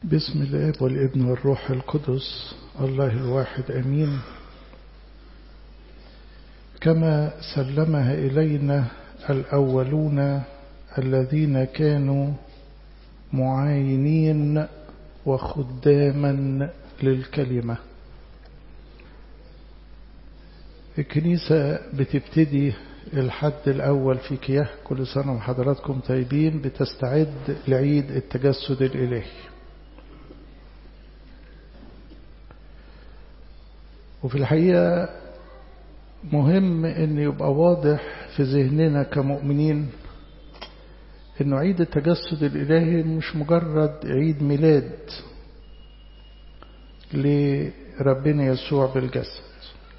بسم الاب والابن والروح القدس الله الواحد امين كما سلمها الينا الاولون الذين كانوا معاينين وخداما للكلمه الكنيسه بتبتدي الحد الأول في كياه كل سنة وحضراتكم طيبين بتستعد لعيد التجسد الإلهي وفي الحقيقة مهم أن يبقى واضح في ذهننا كمؤمنين أنه عيد التجسد الإلهي مش مجرد عيد ميلاد لربنا يسوع بالجسد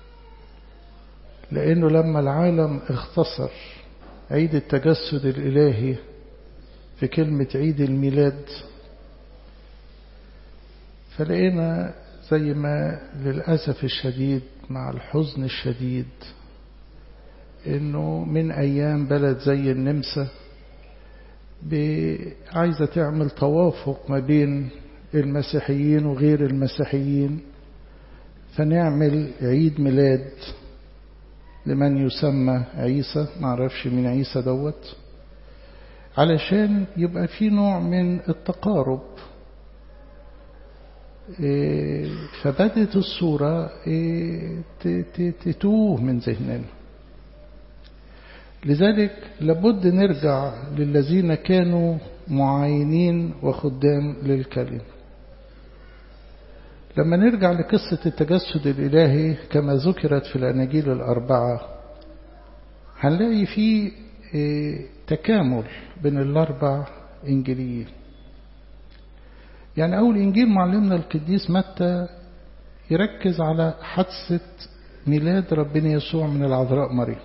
لأنه لما العالم اختصر عيد التجسد الإلهي في كلمة عيد الميلاد فلقينا زي ما للأسف الشديد مع الحزن الشديد إنه من أيام بلد زي النمسا عايزة تعمل توافق ما بين المسيحيين وغير المسيحيين فنعمل عيد ميلاد لمن يسمى عيسى معرفش من عيسى دوت علشان يبقى في نوع من التقارب فبدت الصورة تتوه من ذهننا لذلك لابد نرجع للذين كانوا معاينين وخدام للكلمة لما نرجع لقصة التجسد الإلهي كما ذكرت في الأناجيل الأربعة هنلاقي فيه تكامل بين الأربع إنجيليين يعني أول إنجيل معلمنا القديس متى يركز على حادثة ميلاد ربنا يسوع من العذراء مريم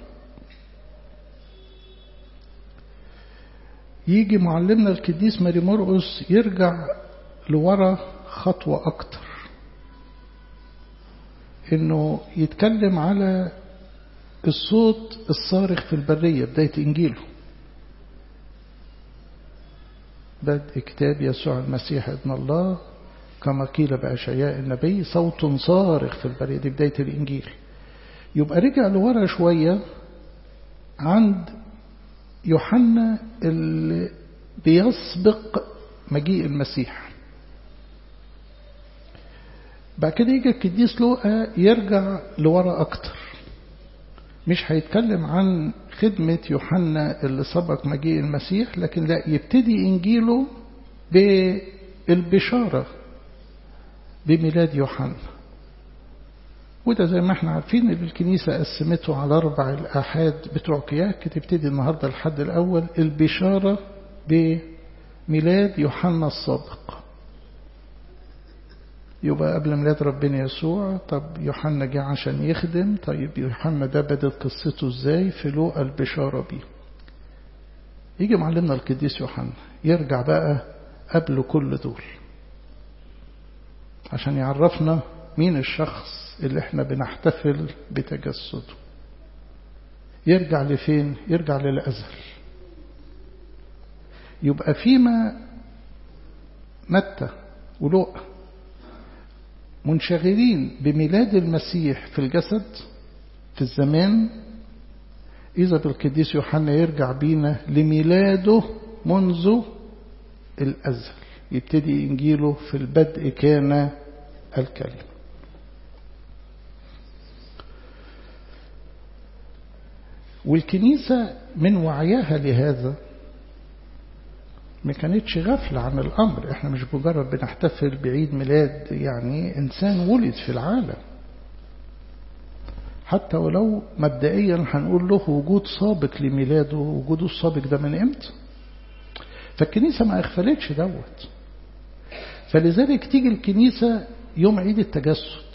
يجي معلمنا القديس ماري مرقس يرجع لورا خطوة أكتر انه يتكلم على الصوت الصارخ في البرية بداية انجيله بدء كتاب يسوع المسيح ابن الله كما قيل بأشعياء النبي صوت صارخ في البرية دي بداية الإنجيل يبقى رجع لورا شوية عند يوحنا اللي بيسبق مجيء المسيح بعد كده يجي القديس لوقا يرجع لورا أكتر مش هيتكلم عن خدمة يوحنا اللي سبق مجيء المسيح لكن لا يبتدي إنجيله بالبشارة بميلاد يوحنا وده زي ما احنا عارفين ان الكنيسة قسمته على أربع الآحاد بتوع كياك تبتدي النهاردة الحد الأول البشارة بميلاد يوحنا السابق يبقى قبل ميلاد ربنا يسوع طب يوحنا جه عشان يخدم طيب يوحنا ده بدت قصته ازاي في لوقا البشارة بيه يجي معلمنا القديس يوحنا يرجع بقى قبل كل دول عشان يعرفنا مين الشخص اللي احنا بنحتفل بتجسده يرجع لفين يرجع للأزل يبقى فيما متى ولوقا منشغلين بميلاد المسيح في الجسد في الزمان إذا بالقديس يوحنا يرجع بينا لميلاده منذ الأزل يبتدي إنجيله في البدء كان الكلمة والكنيسة من وعيها لهذا ما كانتش غفلة عن الأمر احنا مش مجرد بنحتفل بعيد ميلاد يعني إنسان ولد في العالم حتى ولو مبدئيا هنقول له وجود سابق لميلاده وجوده السابق ده من امتى فالكنيسة ما اغفلتش دوت فلذلك تيجي الكنيسة يوم عيد التجسد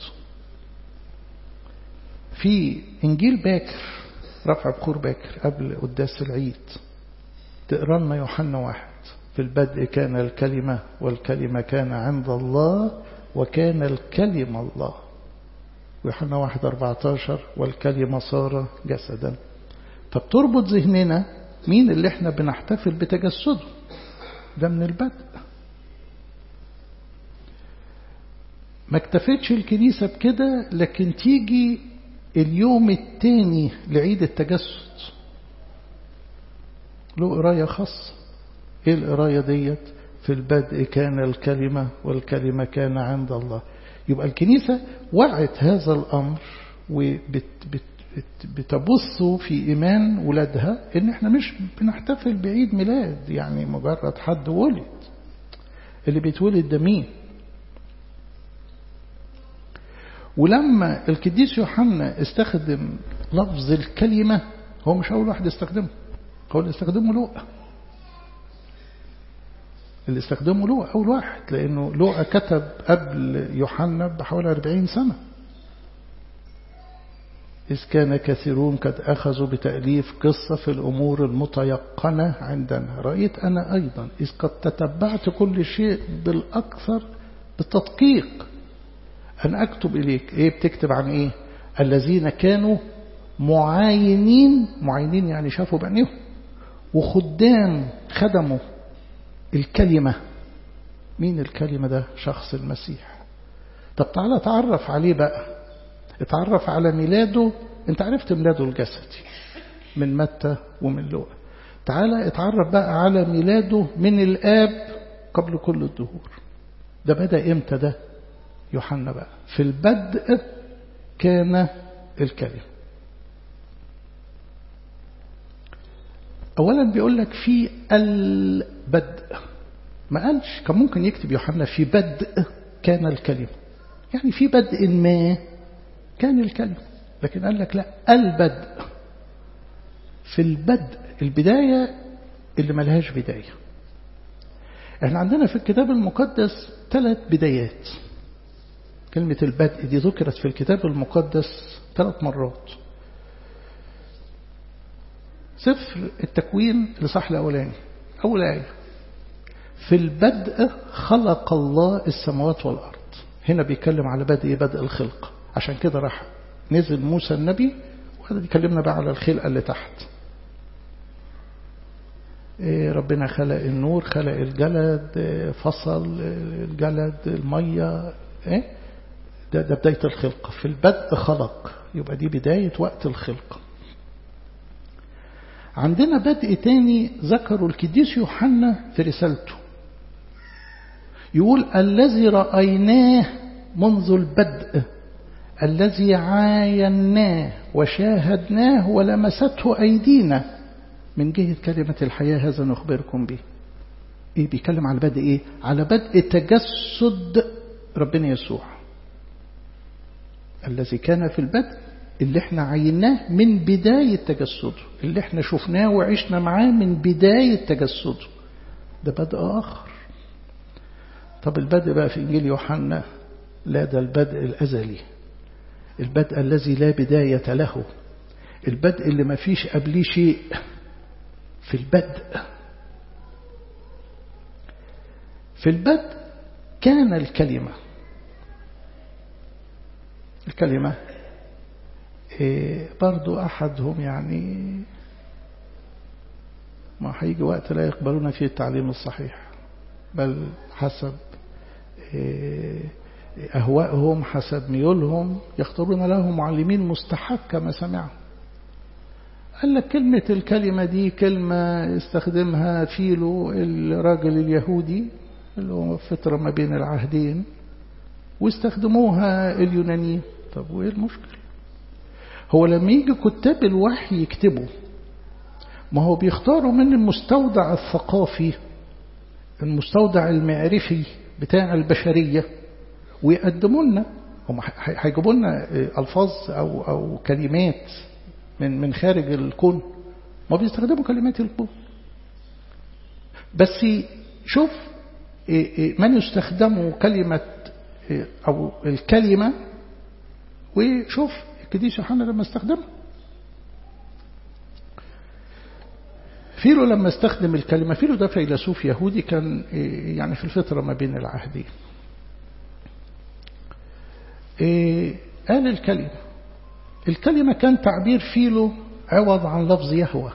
في إنجيل باكر رفع بخور باكر قبل قداس العيد تقرا لنا يوحنا واحد في البدء كان الكلمة والكلمة كان عند الله وكان الكلمة الله ويوحنا واحد أربعتاشر والكلمة صار جسدا طب تربط ذهننا مين اللي احنا بنحتفل بتجسده ده من البدء ما اكتفتش الكنيسة بكده لكن تيجي اليوم التاني لعيد التجسد له قراية خاصة ايه القراية ديت في البدء كان الكلمة والكلمة كان عند الله يبقى الكنيسة وعت هذا الأمر وبتبص في إيمان ولادها إن إحنا مش بنحتفل بعيد ميلاد يعني مجرد حد ولد اللي بيتولد ده مين ولما القديس يوحنا استخدم لفظ الكلمة هو مش أول واحد استخدمه هو اللي استخدمه لوقا اللي استخدمه لوقا أول واحد لأنه لوقا كتب قبل يوحنا بحوالي 40 سنة إذ كان كثيرون قد أخذوا بتأليف قصة في الأمور المتيقنة عندنا رأيت أنا أيضا إذ قد تتبعت كل شيء بالأكثر بالتدقيق أن أكتب إليك إيه بتكتب عن إيه الذين كانوا معاينين معاينين يعني شافوا بعينيهم وخدام خدموا الكلمة مين الكلمة ده شخص المسيح طب تعالى تعرف عليه بقى اتعرف على ميلاده انت عرفت ميلاده الجسدي من متى ومن لوقا تعالى اتعرف بقى على ميلاده من الآب قبل كل الدهور ده بدأ امتى ده يوحنا بقى في البدء كان الكلمة أولا بيقول لك في البدء ما قالش كان ممكن يكتب يوحنا في بدء كان الكلمة يعني في بدء ما كان الكلمة لكن قال لك لا البدء في البدء البداية اللي ملهاش بداية احنا عندنا في الكتاب المقدس ثلاث بدايات كلمة البدء دي ذكرت في الكتاب المقدس ثلاث مرات سفر التكوين لصح الأولاني أول آية في البدء خلق الله السماوات والأرض هنا بيتكلم على بدء بدء الخلق عشان كده راح نزل موسى النبي وهذا بيكلمنا بقى على الخلقة اللي تحت إيه ربنا خلق النور خلق الجلد فصل الجلد المية إيه ده, ده بداية الخلقة في البدء خلق يبقى دي بداية وقت الخلقة عندنا بدء تاني ذكروا الكديس يوحنا في رسالته يقول الذي رأيناه منذ البدء الذي عايناه وشاهدناه ولمسته أيدينا من جهة كلمة الحياة هذا نخبركم به إيه بيتكلم على بدء إيه على بدء تجسد ربنا يسوع الذي كان في البدء اللي احنا عيناه من بداية تجسده اللي احنا شفناه وعشنا معاه من بداية تجسده ده بدء آخر طب البدء بقى في إنجيل يوحنا لا ده البدء الأزلي البدء الذي لا بداية له البدء اللي ما فيش قبليه شيء في البدء في البدء كان الكلمة الكلمة إيه برضو أحدهم يعني ما هيجي وقت لا يقبلون فيه التعليم الصحيح بل حسب إيه أهوائهم حسب ميولهم يختارون له معلمين مستحق كما سمعوا قال لك كلمة الكلمة دي كلمة استخدمها فيلو الراجل اليهودي اللي هو فترة ما بين العهدين واستخدموها اليونانيين طب وإيه المشكلة هو لما يجي كتاب الوحي يكتبوا ما هو بيختاروا من المستودع الثقافي المستودع المعرفي بتاع البشرية ويقدموا لنا هم هيجيبوا لنا ألفاظ أو أو كلمات من من خارج الكون ما بيستخدموا كلمات الكون بس شوف من يستخدموا كلمة أو الكلمة وشوف القديس يوحنا لما استخدمها فيلو لما استخدم الكلمة فيلو ده فيلسوف يهودي كان يعني في الفترة ما بين العهدين قال الكلمة الكلمة كان تعبير فيلو عوض عن لفظ يهوى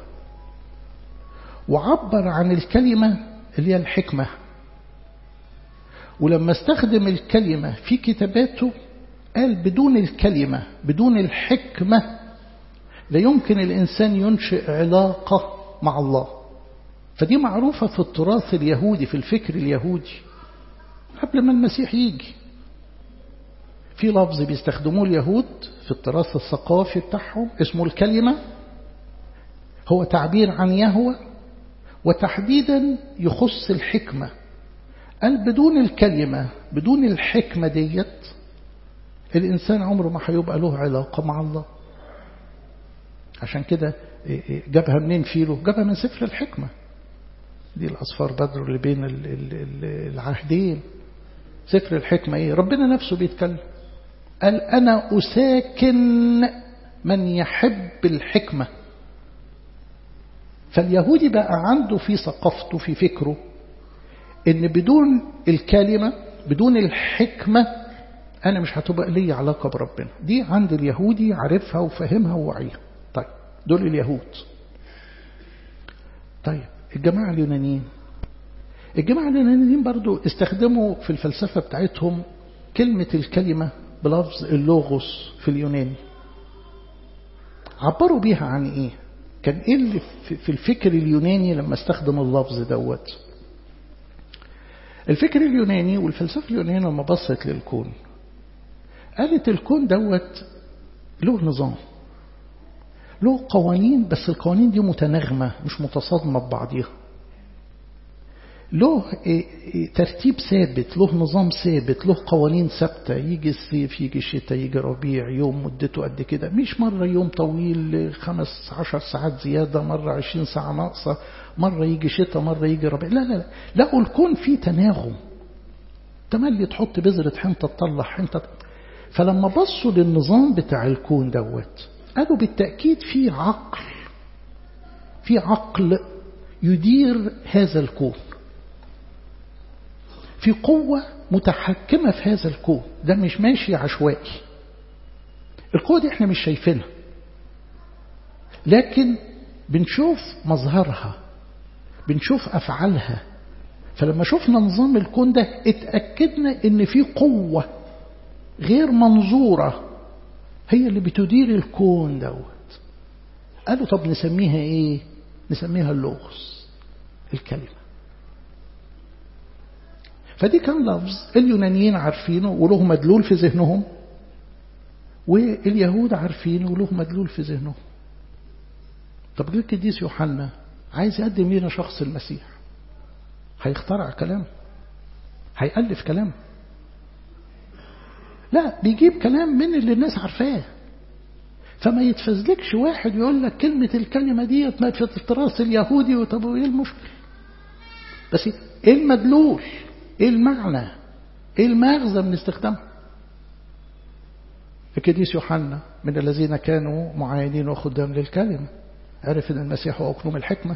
وعبر عن الكلمة اللي هي الحكمة ولما استخدم الكلمة في كتاباته قال بدون الكلمة بدون الحكمة لا يمكن الإنسان ينشئ علاقة مع الله فدي معروفة في التراث اليهودي في الفكر اليهودي قبل ما المسيح يجي في لفظ بيستخدموه اليهود في التراث الثقافي بتاعهم اسمه الكلمة هو تعبير عن يهوى وتحديدا يخص الحكمة قال بدون الكلمة بدون الحكمة ديت الإنسان عمره ما هيبقى له علاقة مع الله عشان كده جابها منين فيله جابها من سفر الحكمة دي الأصفار بدر اللي بين العهدين سفر الحكمة إيه ربنا نفسه بيتكلم قال أنا أساكن من يحب الحكمة فاليهودي بقى عنده في ثقافته في فكره ان بدون الكلمة بدون الحكمة أنا مش هتبقى لي علاقة بربنا دي عند اليهودي عارفها وفاهمها ووعيها طيب دول اليهود طيب الجماعة اليونانيين الجماعة اليونانيين برضو استخدموا في الفلسفة بتاعتهم كلمة الكلمة بلفظ اللوغوس في اليوناني عبروا بيها عن ايه كان ايه اللي في الفكر اليوناني لما استخدم اللفظ دوت الفكر اليوناني والفلسفة اليونانية لما بصت للكون قالت الكون دوت له نظام له قوانين بس القوانين دي متناغمة مش متصادمة ببعضيها له ترتيب ثابت له نظام ثابت له قوانين ثابتة يجي الصيف يجي الشتاء يجي ربيع يوم مدته قد كده مش مرة يوم طويل خمس عشر ساعات زيادة مرة عشرين ساعة ناقصة مرة يجي شتاء مرة يجي ربيع لا لا لا لقوا الكون فيه تناغم تملي تحط بذرة حنطة تطلع حنطة فلما بصوا للنظام بتاع الكون دوت قالوا بالتأكيد في عقل في عقل يدير هذا الكون في قوة متحكمة في هذا الكون ده مش ماشي عشوائي القوة دي احنا مش شايفينها لكن بنشوف مظهرها بنشوف أفعالها فلما شفنا نظام الكون ده اتأكدنا ان في قوة غير منظورة هي اللي بتدير الكون دوت قالوا طب نسميها ايه نسميها اللغز الكلمة فدي كان لفظ اليونانيين عارفينه وله مدلول في ذهنهم واليهود عارفينه وله مدلول في ذهنهم طب ليه القديس يوحنا عايز يقدم لنا شخص المسيح هيخترع كلام هيألف كلام لا بيجيب كلام من اللي الناس عارفاه فما يتفزلكش واحد يقول لك كلمة الكلمة دي ما في التراث اليهودي طب ايه المشكلة بس ايه المدلول ايه المعنى ايه المغزى من استخدامها القديس يوحنا من الذين كانوا معاينين وخدام للكلمة عرف ان المسيح هو أكلوم الحكمة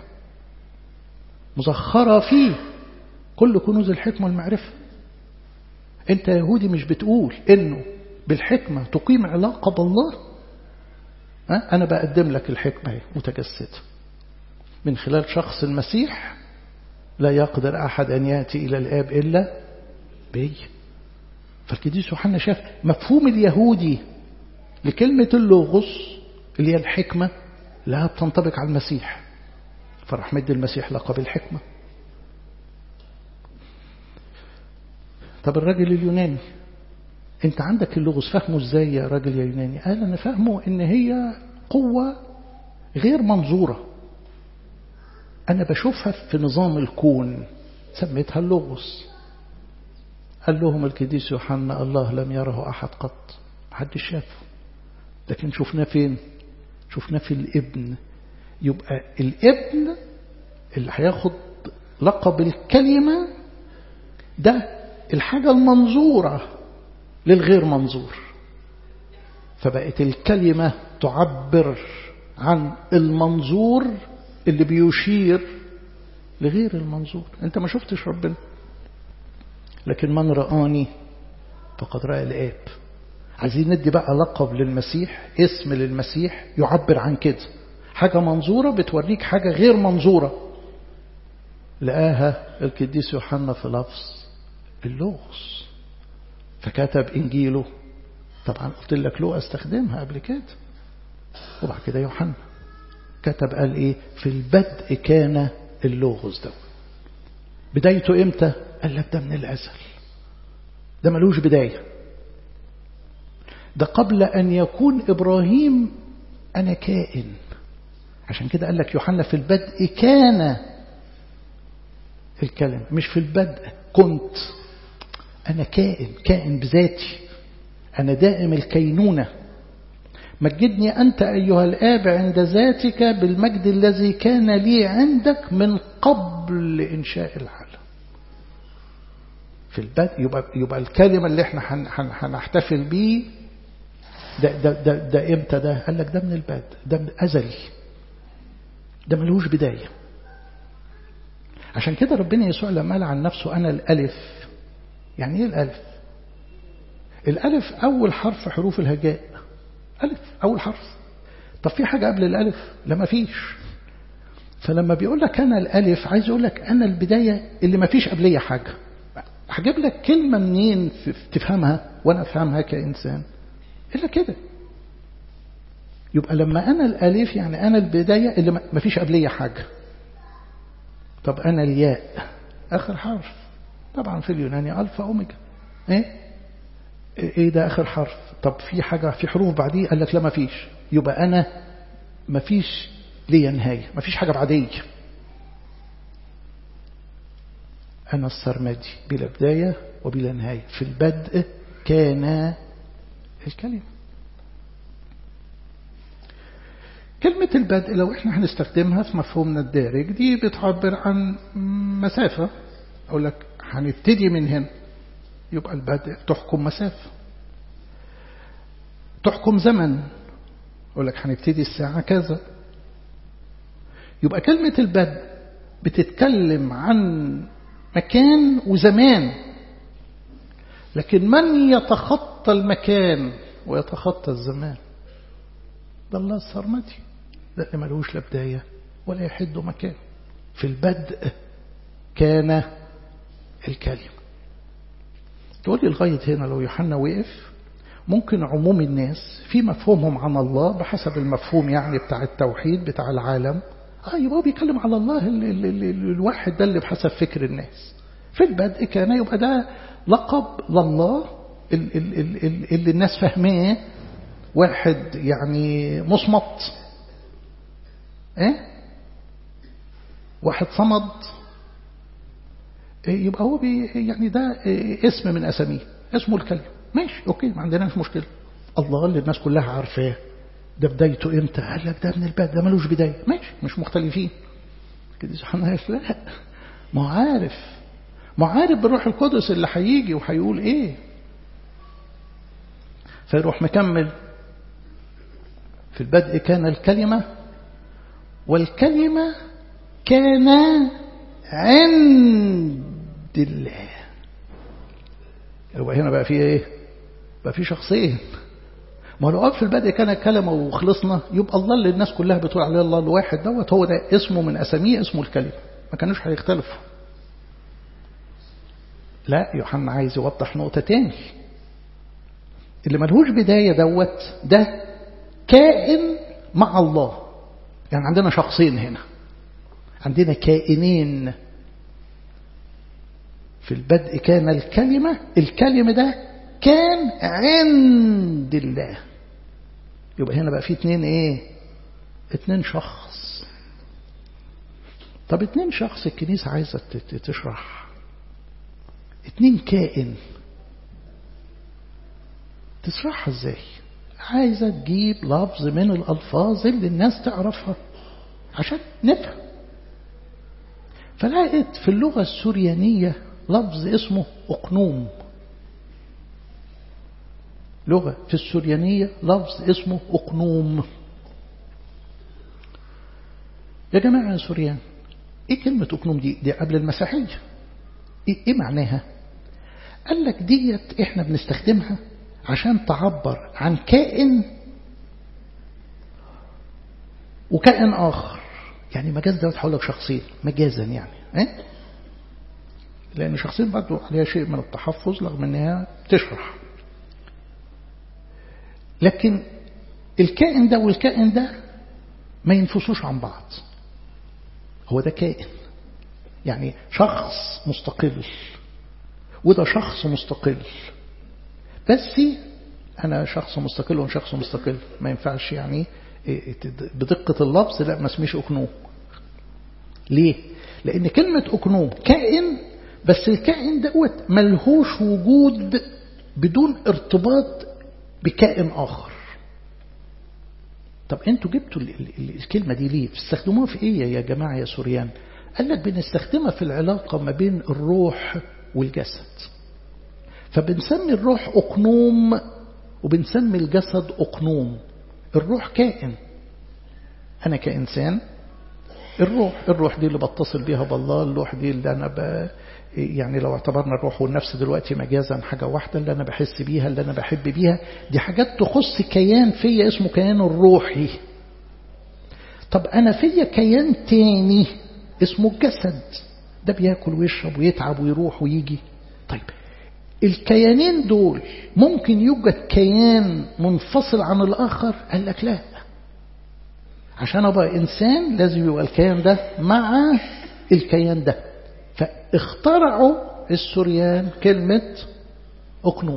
مزخرة فيه كل كنوز الحكمة والمعرفة انت يهودي مش بتقول انه بالحكمة تقيم علاقة بالله أه؟ انا بقدم لك الحكمة متجسدة من خلال شخص المسيح لا يقدر أحد أن يأتي إلى الآب إلا بي فالقديس يوحنا شاف مفهوم اليهودي لكلمة اللوغوس اللي هي الحكمة لا بتنطبق على المسيح فراح مد المسيح لقب الحكمة طب الراجل اليوناني انت عندك اللغز فهمه ازاي يا راجل يا يوناني قال انا فهمه ان هي قوة غير منظورة انا بشوفها في نظام الكون سميتها اللغز قال لهم القديس يوحنا الله لم يره احد قط محدش شافه لكن شفناه فين شفناه في الابن يبقى الابن اللي هياخد لقب الكلمة ده الحاجة المنظورة للغير منظور فبقت الكلمة تعبر عن المنظور اللي بيشير لغير المنظور انت ما شفتش ربنا لكن من رآني فقد رأى الآب عايزين ندي بقى لقب للمسيح اسم للمسيح يعبر عن كده حاجة منظورة بتوريك حاجة غير منظورة لقاها القديس يوحنا في لفظ اللغز فكتب إنجيله طبعا قلت لك لو استخدمها قبل كده وبعد كده يوحنا كتب قال ايه في البدء كان اللغز ده بدايته امتى قال لك ده من الازل ده ملوش بدايه ده قبل ان يكون ابراهيم انا كائن عشان كده قال لك يوحنا في البدء كان الكلمه مش في البدء كنت انا كائن كائن بذاتي انا دائم الكينونه مجدني أنت أيها الآب عند ذاتك بالمجد الذي كان لي عندك من قبل إنشاء العالم في البدء يبقى, يبقى الكلمة اللي احنا هنحتفل بيه ده, ده, ده, ده امتى ده قال لك ده من البدء ده من أزلي ده ملوش بداية عشان كده ربنا يسوع لما قال عن نفسه أنا الألف يعني إيه الألف الألف أول حرف حروف الهجاء ألف أول حرف طب في حاجة قبل الألف لا ما فيش فلما بيقول لك أنا الألف عايز يقول لك أنا البداية اللي ما فيش قبلية حاجة هجيب لك كلمة منين تفهمها وأنا أفهمها كإنسان إلا كده يبقى لما أنا الألف يعني أنا البداية اللي ما فيش قبلية حاجة طب أنا الياء آخر حرف طبعا في اليوناني ألفا أوميجا إيه ايه ده اخر حرف طب في حاجة في حروف بعديه قال لك لا ما فيش يبقى انا ما فيش ليا نهاية ما فيش حاجة بعدية انا السرمدي بلا بداية وبلا نهاية في البدء كان الكلمة كلمة البدء لو احنا هنستخدمها في مفهومنا الدارج دي بتعبر عن مسافة اقول لك هنبتدي من هنا يبقى البدء تحكم مسافة تحكم زمن يقول لك هنبتدي الساعة كذا يبقى كلمة البدء بتتكلم عن مكان وزمان لكن من يتخطى المكان ويتخطى الزمان ده الله السرمدي ده اللي ملوش لا بداية ولا يحد مكان في البدء كان الكلمة تقول لي لغاية هنا لو يوحنا وقف ممكن عموم الناس في مفهومهم عن الله بحسب المفهوم يعني بتاع التوحيد بتاع العالم اه يبقى هو بيتكلم على الله ال ال ال الواحد ده اللي بحسب فكر الناس في البدء كان يبقى ده لقب لله ال ال ال ال اللي الناس فاهماه واحد يعني مصمت ايه واحد صمد يبقى هو بي يعني ده اسم من اساميه اسمه الكلمه ماشي اوكي ما عندناش مشكله الله اللي الناس كلها عارفاه ده بدايته امتى قال لك ده من البدء ده ملوش بدايه ماشي مش مختلفين كده سبحان الله لا ما عارف ما عارف بالروح القدس اللي هيجي وهيقول ايه فيروح مكمل في البدء كان الكلمه والكلمه كان عند الله يبقى هنا بقى في ايه بقى في شخصين ما لو قال في البدء كان كلمة وخلصنا يبقى الله اللي الناس كلها بتقول عليه الله الواحد دوت هو ده اسمه من أساميه اسمه الكلمة ما كانوش هيختلفوا لا يوحنا عايز يوضح نقطة تاني اللي ملهوش بداية دوت ده كائن مع الله يعني عندنا شخصين هنا عندنا كائنين في البدء كان الكلمة الكلمة ده كان عند الله يبقى هنا بقى في اتنين ايه اتنين شخص طب اتنين شخص الكنيسة عايزة تشرح اتنين كائن تشرحها ازاي عايزة تجيب لفظ من الألفاظ اللي الناس تعرفها عشان نفهم فلقيت في اللغة السوريانية لفظ اسمه أقنوم لغة في السوريانية لفظ اسمه أقنوم يا جماعة يا سوريان ايه كلمة أقنوم دي دي قبل المسيحية ايه, إيه معناها قال لك ديت احنا بنستخدمها عشان تعبر عن كائن وكائن آخر يعني مجاز ده هقول لك شخصين مجازا يعني ايه لأن شخصين برضو عليها شيء من التحفظ رغم أنها تشرح لكن الكائن ده والكائن ده ما ينفسوش عن بعض هو ده كائن يعني شخص مستقل وده شخص مستقل بس أنا شخص مستقل وأنا شخص مستقل ما ينفعش يعني بدقة اللفظ لا ما اسميش أكنوم ليه؟ لأن كلمة أكنوم كائن بس الكائن دوت ملهوش وجود بدون ارتباط بكائن آخر طب انتوا جبتوا الكلمة دي ليه بتستخدموها في ايه يا جماعة يا سوريان قال لك بنستخدمها في العلاقة ما بين الروح والجسد فبنسمي الروح أقنوم وبنسمي الجسد أقنوم الروح كائن أنا كإنسان الروح الروح دي اللي بتصل بيها بالله الروح دي اللي أنا ب... يعني لو اعتبرنا الروح والنفس دلوقتي مجازا حاجة واحدة اللي أنا بحس بيها اللي أنا بحب بيها دي حاجات تخص كيان فيا اسمه كيان الروحي طب أنا فيا كيان تاني اسمه الجسد ده بياكل ويشرب ويتعب ويروح ويجي طيب الكيانين دول ممكن يوجد كيان منفصل عن الآخر قال لك لا عشان أبقى إنسان لازم يبقى الكيان ده مع الكيان ده فاخترعوا السوريان كلمة أقنوم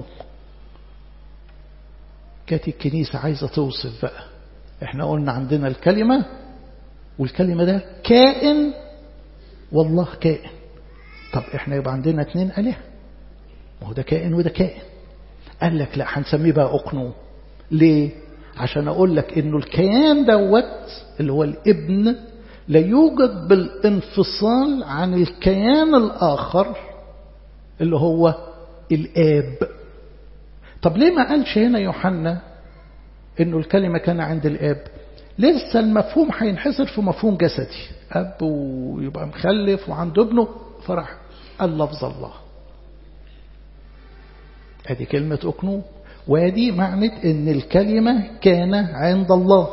كانت الكنيسة عايزة توصف بقى احنا قلنا عندنا الكلمة والكلمة ده كائن والله كائن طب احنا يبقى عندنا اتنين آلهة ما هو ده كائن وده كائن قال لك لا هنسميه بقى أقنوم ليه عشان أقول لك إنه الكيان دوت اللي هو الابن لا يوجد بالانفصال عن الكيان الآخر اللي هو الآب طب ليه ما قالش هنا يوحنا إنه الكلمة كان عند الآب لسه المفهوم هينحصر في مفهوم جسدي أب ويبقى مخلف وعنده ابنه فرح قال لفظ الله ادي كلمة أكنو وادي معنى ان الكلمة كان عند الله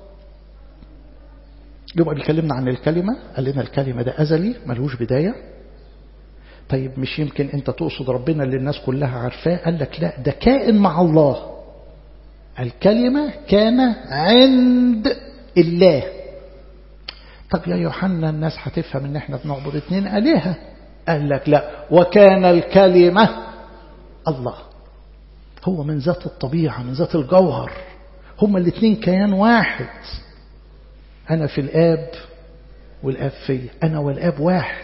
يبقى بيكلمنا عن الكلمة قال لنا الكلمة ده أزلي ملوش بداية طيب مش يمكن انت تقصد ربنا اللي الناس كلها عارفاه قال لك لا ده كائن مع الله الكلمة كان عند الله طب يا يوحنا الناس هتفهم ان احنا بنعبد اتنين آلهة قال لك لا وكان الكلمة الله هو من ذات الطبيعة من ذات الجوهر هما الاثنين كيان واحد أنا في الآب والآب في أنا والآب واحد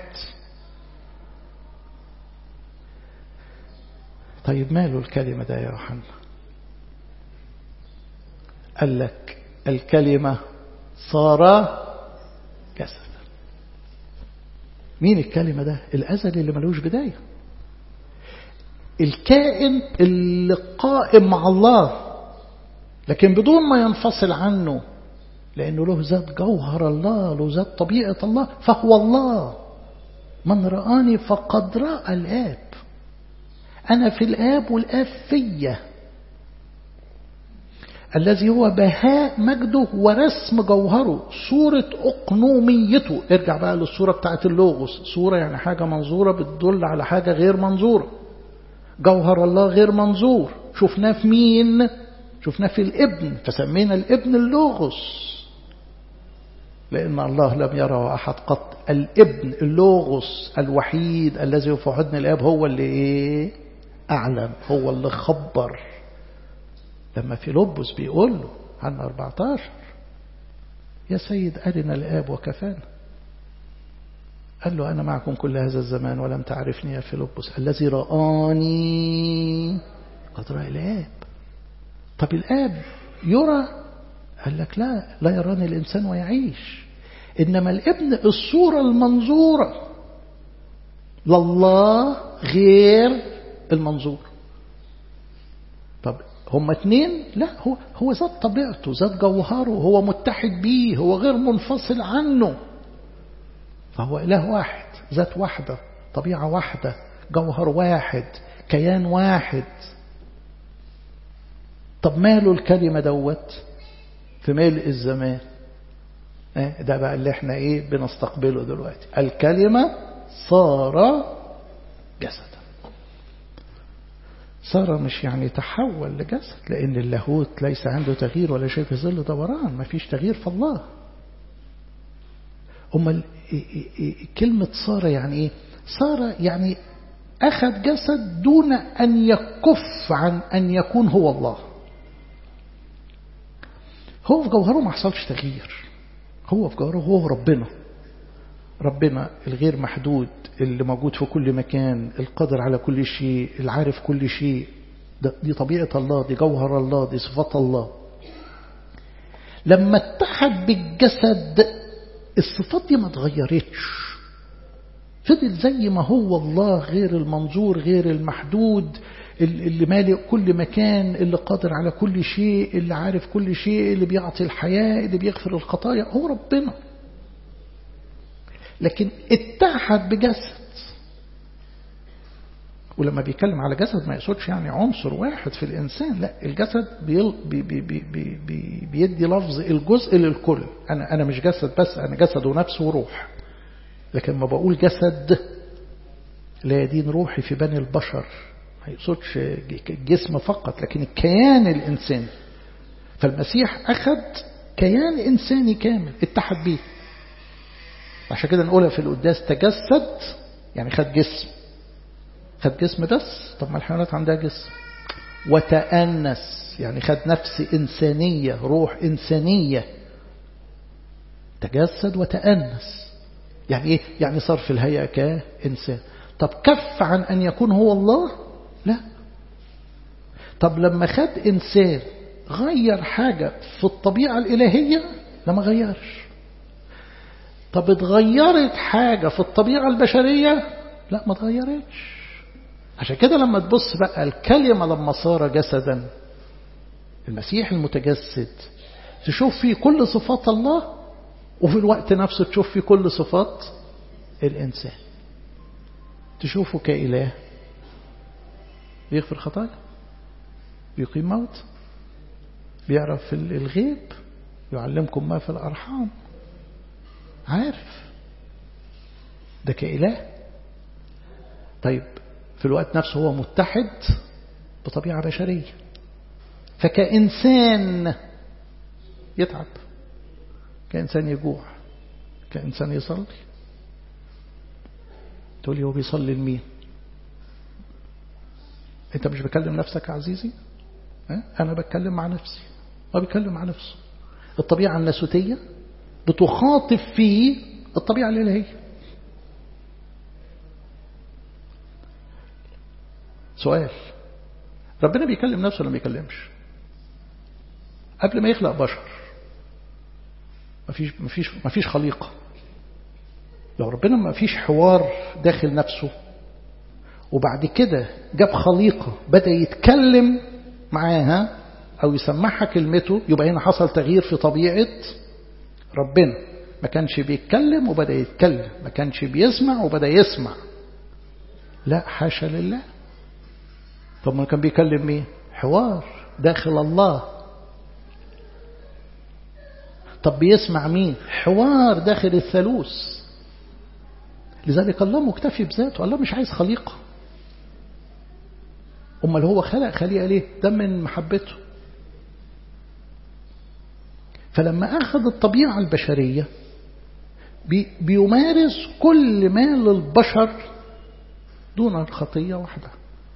طيب ماله الكلمة ده يا يوحنا قال لك الكلمة صار جسدا مين الكلمة ده الأزل اللي ملوش بداية الكائن اللي قائم مع الله لكن بدون ما ينفصل عنه لأنه له ذات جوهر الله له ذات طبيعة الله فهو الله من رآني فقد رأى الآب أنا في الآب والآب فيا الذي هو بهاء مجده ورسم جوهره صورة أقنوميته ارجع بقى للصورة بتاعت اللوغوس صورة يعني حاجة منظورة بتدل على حاجة غير منظورة جوهر الله غير منظور شفناه في مين شفناه في الابن فسمينا الابن اللوغوس لأن الله لم يره أحد قط الابن اللوغوس الوحيد الذي في حضن الآب هو اللي إيه أعلم هو اللي خبر لما في لبس بيقول له عن 14 يا سيد أرنا الآب وكفانا قال له أنا معكم كل هذا الزمان ولم تعرفني يا فيلبس الذي رآني قد رأى الآب طب الآب يرى قال لك لا لا يراني الإنسان ويعيش إنما الابن الصورة المنظورة لله غير المنظور طب هما اتنين لا هو هو ذات طبيعته ذات جوهره هو متحد بيه هو غير منفصل عنه فهو إله واحد ذات واحدة طبيعة واحدة جوهر واحد كيان واحد طب ماله الكلمة دوت في ملء الزمان ده بقى اللي احنا ايه بنستقبله دلوقتي الكلمة صار جسدا صار مش يعني تحول لجسد لأن اللاهوت ليس عنده تغيير ولا شيء في ظل دوران ما فيش تغيير في الله أما كلمة صار يعني إيه صار يعني أخذ جسد دون أن يكف عن أن يكون هو الله هو في جوهره ما حصلش تغيير هو في جوهره هو ربنا ربنا الغير محدود اللي موجود في كل مكان القادر على كل شيء العارف كل شيء دي طبيعة الله دي جوهر الله دي صفات الله لما اتحد بالجسد الصفات دي ما اتغيرتش فضل زي ما هو الله غير المنظور غير المحدود اللي مالئ كل مكان اللي قادر على كل شيء اللي عارف كل شيء اللي بيعطي الحياة اللي بيغفر الخطايا هو ربنا لكن اتحد بجسد ولما بيتكلم على جسد ما يقصدش يعني عنصر واحد في الإنسان لا الجسد بي بي بي بي بي بيدي لفظ الجزء للكل أنا, أنا مش جسد بس أنا جسد ونفس وروح لكن ما بقول جسد لا يدين روحي في بني البشر ما يقصدش الجسم فقط لكن الكيان الإنساني فالمسيح أخذ كيان إنساني كامل اتحد بيه عشان كده نقولها في القداس تجسد يعني خد جسم خد جسم بس طب ما الحيوانات عندها جسم وتأنس يعني خد نفس إنسانية روح إنسانية تجسد وتأنس يعني إيه؟ يعني صار في الهيئة كإنسان طب كف عن أن يكون هو الله لا طب لما خد إنسان غير حاجة في الطبيعة الإلهية لما غيرش طب اتغيرت حاجة في الطبيعة البشرية لا ما اتغيرتش عشان كده لما تبص بقى الكلمة لما صار جسدا المسيح المتجسد تشوف فيه كل صفات الله وفي الوقت نفسه تشوف فيه كل صفات الإنسان تشوفه كإله بيغفر خطايا بيقيم موت بيعرف الغيب يعلمكم ما في الأرحام عارف ده كإله طيب في الوقت نفسه هو متحد بطبيعة بشرية فكإنسان يتعب كإنسان يجوع كإنسان يصلي تقول لي هو بيصلي لمين انت مش بكلم نفسك يا عزيزي انا بتكلم مع نفسي هو بيتكلم مع نفسه الطبيعة الناسوتية بتخاطب فيه الطبيعة الإلهية سؤال ربنا بيكلم نفسه ولا ما بيكلمش قبل ما يخلق بشر مفيش مفيش مفيش خليقة لو ربنا ما فيش حوار داخل نفسه وبعد كده جاب خليقة بدأ يتكلم معاها أو يسمعها كلمته يبقى هنا حصل تغيير في طبيعة ربنا ما كانش بيتكلم وبدأ يتكلم ما كانش بيسمع وبدأ يسمع لا حاشا لله طب ما كان بيكلم مين حوار داخل الله طب بيسمع مين حوار داخل الثالوث لذلك الله مكتفي بذاته الله مش عايز خليقة أمال هو خلق خليقة ليه ده من محبته فلما أخذ الطبيعة البشرية بي بيمارس كل ما للبشر دون الخطية واحدة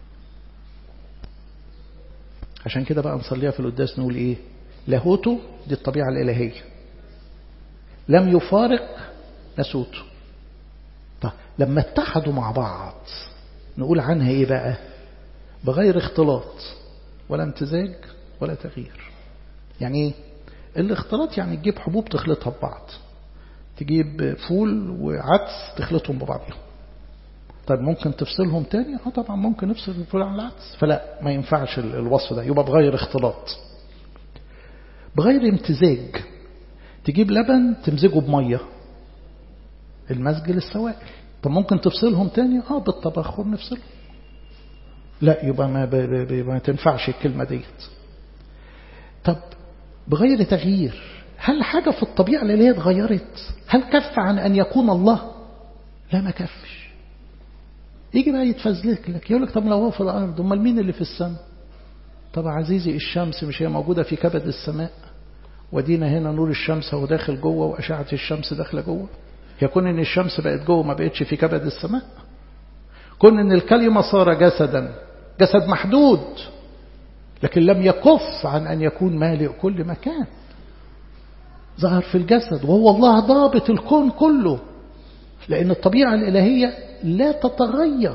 عشان كده بقى نصليها في القداس نقول ايه لاهوته دي الطبيعة الإلهية لم يفارق نسوته طيب لما اتحدوا مع بعض نقول عنها ايه بقى بغير اختلاط ولا امتزاج ولا تغيير يعني ايه الاختلاط يعني تجيب حبوب تخلطها ببعض تجيب فول وعدس تخلطهم ببعضهم طيب ممكن تفصلهم تاني اه طبعا ممكن نفصل الفول عن العدس فلا ما ينفعش الوصف ده يبقى بغير اختلاط بغير امتزاج تجيب لبن تمزجه بميه المزج للسوائل طب ممكن تفصلهم تاني اه بالتبخر نفصلهم لا يبقى ما, ب... ب... ما تنفعش الكلمة ديت طب بغير تغيير هل حاجة في الطبيعة اللي هي اتغيرت هل كف عن أن يكون الله لا ما كفش يجي بقى يتفزلك لك يقول لك طب لو هو في الأرض أمال مين اللي في السماء طب عزيزي الشمس مش هي موجودة في كبد السماء ودينا هنا نور الشمس هو داخل جوه وأشعة الشمس داخلة جوه يكون إن الشمس بقت جوه ما بقتش في كبد السماء كون إن الكلمة صار جسدا جسد محدود لكن لم يكف عن أن يكون مالئ كل مكان ظهر في الجسد وهو الله ضابط الكون كله لأن الطبيعة الإلهية لا تتغير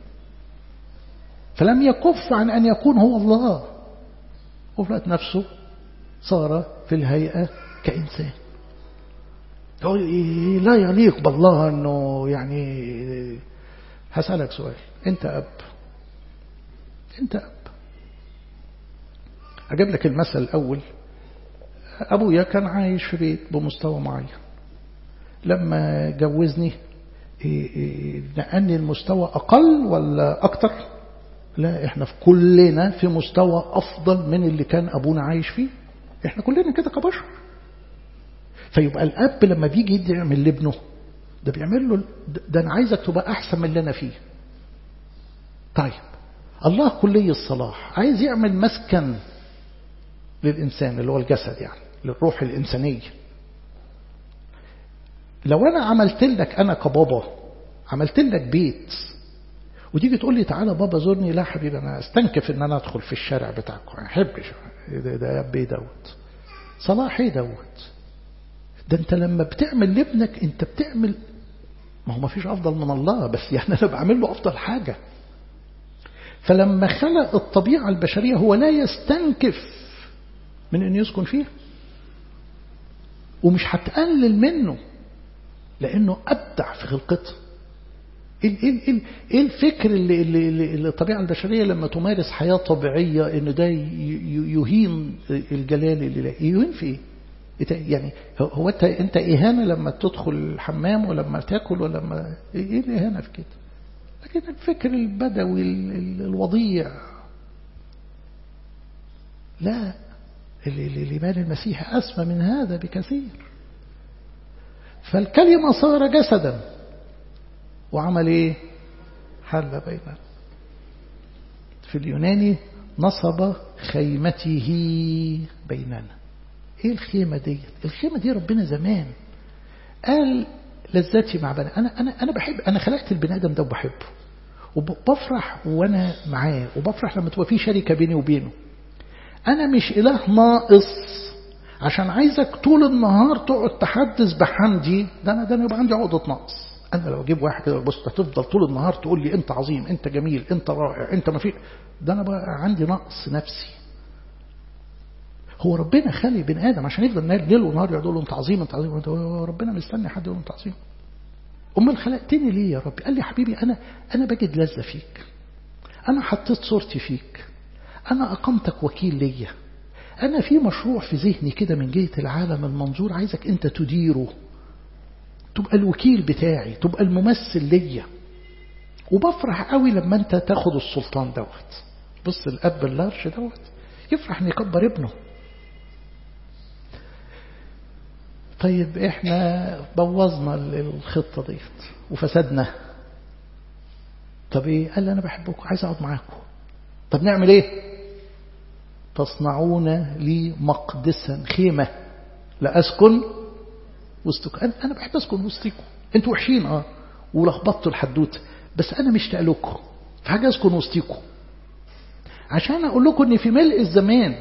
فلم يكف عن أن يكون هو الله وفلت نفسه صار في الهيئة كإنسان لا يليق بالله أنه يعني هسألك سؤال أنت أب أنت أب أجيب لك المثل الأول أبويا كان عايش في بيت بمستوى معين لما جوزني نقلني المستوى أقل ولا أكتر لا إحنا في كلنا في مستوى أفضل من اللي كان أبونا عايش فيه إحنا كلنا كده كبشر فيبقى الأب لما بيجي يعمل لابنه ده بيعمل له ده أنا عايزك تبقى أحسن من اللي أنا فيه طيب الله كلي الصلاح عايز يعمل مسكن للإنسان اللي هو الجسد يعني للروح الإنسانية لو أنا عملت لك أنا كبابا عملت لك بيت وتيجي تقول لي تعالى بابا زورني لا حبيبي أنا استنكف إن أنا أدخل في الشارع بتاعكم ما أحبش ده, ده يا ابي دوت صلاح ايه دوت ده انت لما بتعمل لابنك انت بتعمل ما هو ما فيش افضل من الله بس يعني انا بعمل له افضل حاجه فلما خلق الطبيعه البشريه هو لا يستنكف من ان يسكن فيها ومش هتقلل منه لانه ابدع في خلقته ايه ايه ايه الفكر اللي, اللي, اللي الطبيعه البشريه لما تمارس حياه طبيعيه ان ده يهين الجلال اللي يهين في ايه؟ يعني هو انت انت اهانه لما تدخل الحمام ولما تاكل ولما ايه الاهانه في كده؟ لكن الفكر البدوي الوضيع لا الإيمان المسيح أسمى من هذا بكثير فالكلمة صار جسدا وعمل ايه حل بيننا في اليوناني نصب خيمته بيننا ايه الخيمة دي الخيمة دي ربنا زمان قال لذاتي مع بني أنا, أنا, أنا بحب أنا خلقت البني آدم ده وبحبه وبفرح وأنا معاه وبفرح لما تبقى في شركة بيني وبينه أنا مش إله ناقص عشان عايزك طول النهار تقعد تحدث بحمدي ده أنا ده أنا يبقى عندي عقدة نقص أنا لو أجيب واحد كده بص هتفضل طول النهار تقول لي أنت عظيم أنت جميل أنت رائع أنت ما في ده أنا بقى عندي نقص نفسي هو ربنا خلي بني آدم عشان يفضل ليل ونهار يقعد له أنت عظيم أنت عظيم أنت ربنا مستني حد يقول أنت عظيم أمال خلقتني ليه يا ربي قال لي حبيبي أنا أنا بجد لذة فيك أنا حطيت صورتي فيك أنا أقمتك وكيل ليا أنا في مشروع في ذهني كده من جهة العالم المنظور عايزك أنت تديره تبقى الوكيل بتاعي تبقى الممثل ليا وبفرح قوي لما أنت تاخد السلطان دوت بص الأب اللارش دوت يفرح أن يكبر ابنه طيب احنا بوظنا الخطة ديت وفسدنا طب ايه قال لي انا بحبكم عايز اقعد معاكم طب نعمل ايه تصنعون لي مقدسا خيمة لأسكن وسطكم أنا بحب أسكن وسطكم أنتوا وحشين اه ولخبطتوا الحدوتة بس أنا مشتاق لكم فحاجة أسكن وسطكم عشان أقول لكم إن في ملء الزمان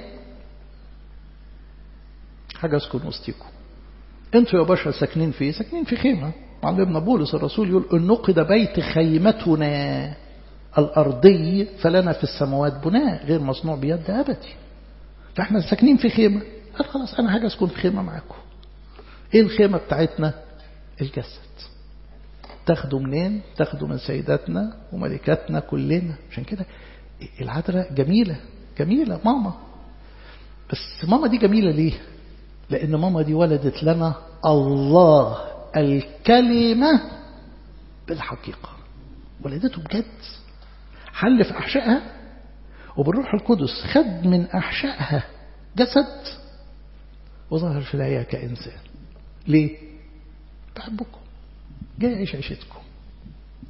حاجة أسكن وسطكم أنتوا يا بشر ساكنين في ساكنين في خيمة معلمنا بولس الرسول يقول إن نقد بيت خيمتنا الأرضي فلنا في السماوات بناء غير مصنوع بيد أبدي فإحنا ساكنين في خيمة قال خلاص أنا حاجة أسكن في خيمة معاكم إيه الخيمة بتاعتنا الجسد تاخدوا منين تاخدوا من سيداتنا وملكاتنا كلنا عشان كده العذراء جميلة جميلة ماما بس ماما دي جميلة ليه لأن ماما دي ولدت لنا الله الكلمة بالحقيقة ولدته بجد حل في أحشائها وبالروح القدس خد من أحشائها جسد وظهر في الحياة كإنسان ليه؟ بحبكم جاي أعيش عيشتكم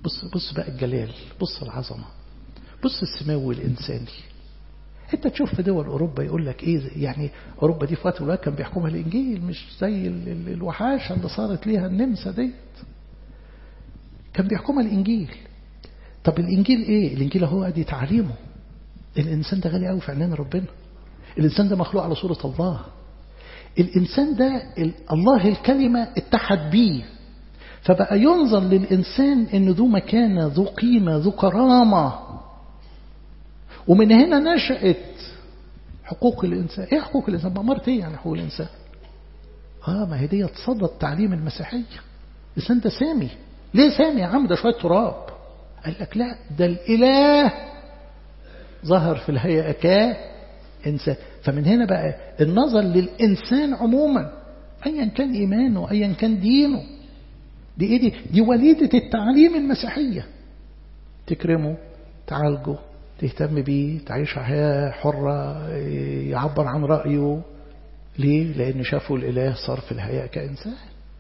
بص بص بقى الجلال بص العظمة بص السماوي والإنساني انت تشوف في دول أوروبا يقول لك ايه يعني أوروبا دي في وقت الوقت كان بيحكمها الإنجيل مش زي الوحاشة اللي صارت ليها النمسا ديت كان بيحكمها الإنجيل طب الإنجيل إيه الإنجيل هو أدي تعليمه الإنسان ده غالي قوي في عينين ربنا الإنسان ده مخلوق على صورة الله الإنسان ده الله الكلمة اتحد بيه فبقى ينظر للإنسان إن ذو مكانة ذو قيمة ذو كرامة ومن هنا نشأت حقوق الإنسان إيه حقوق الإنسان بأمرت إيه يعني حقوق الإنسان آه ما هي دي صدى التعليم المسيحية الإنسان ده سامي ليه سامي يا عم ده شوية تراب قال لك لا ده الإله ظهر في الهيئة كإنسان فمن هنا بقى النظر للإنسان عموما أيا كان إيمانه أيا كان دينه دي إيه دي دي وليدة التعليم المسيحية تكرمه تعالجه تهتم بيه تعيش حياة حرة يعبر عن رأيه ليه؟ لأن شافوا الإله صار في الحياة كإنسان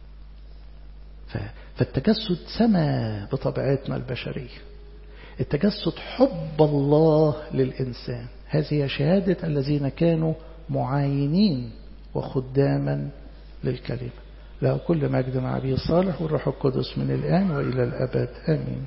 فالتجسد سما بطبيعتنا البشرية التجسد حب الله للإنسان هذه شهادة الذين كانوا معاينين وخداما للكلمة له كل مجد مع أبي صالح والروح القدس من الآن وإلى الأبد آمين